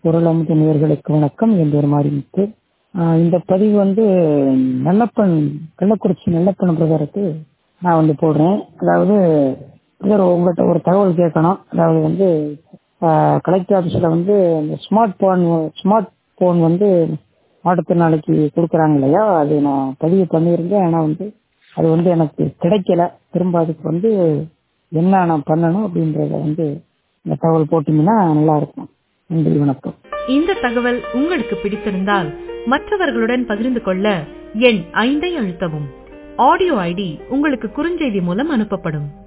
குரல் அமுத நேர்களுக்கு வணக்கம் என் பேர் மாரிமுத்து ஆஹ் இந்த பதிவு வந்து நல்லப்பன் கள்ளக்குறிச்சி நல்லப்பன் பிரதருக்கு நான் வந்து போடுறேன் அதாவது பிரதர் உங்கள்கிட்ட ஒரு தகவல் கேட்கணும் அதாவது வந்து கலெக்டர் ஆஃபீஸில் வந்து இந்த ஸ்மார்ட் போன் ஸ்மார்ட் போன் வந்து மாற்றுத்திறனாளிக்கு கொடுக்குறாங்க இல்லையா அது நான் பதிவு பண்ணியிருந்தேன் ஆனால் வந்து அது வந்து எனக்கு கிடைக்கல திரும்ப அதுக்கு வந்து என்ன நான் பண்ணணும் அப்படின்றத வந்து இந்த தகவல் போட்டிங்கன்னா நல்லா இருக்கும் நன்றி வணக்கம் இந்த தகவல் உங்களுக்கு பிடித்திருந்தால் மற்றவர்களுடன் பகிர்ந்து கொள்ள எண் ஐந்தை அழுத்தவும் ஆடியோ ஐடி உங்களுக்கு குறுஞ்செய்தி மூலம் அனுப்பப்படும்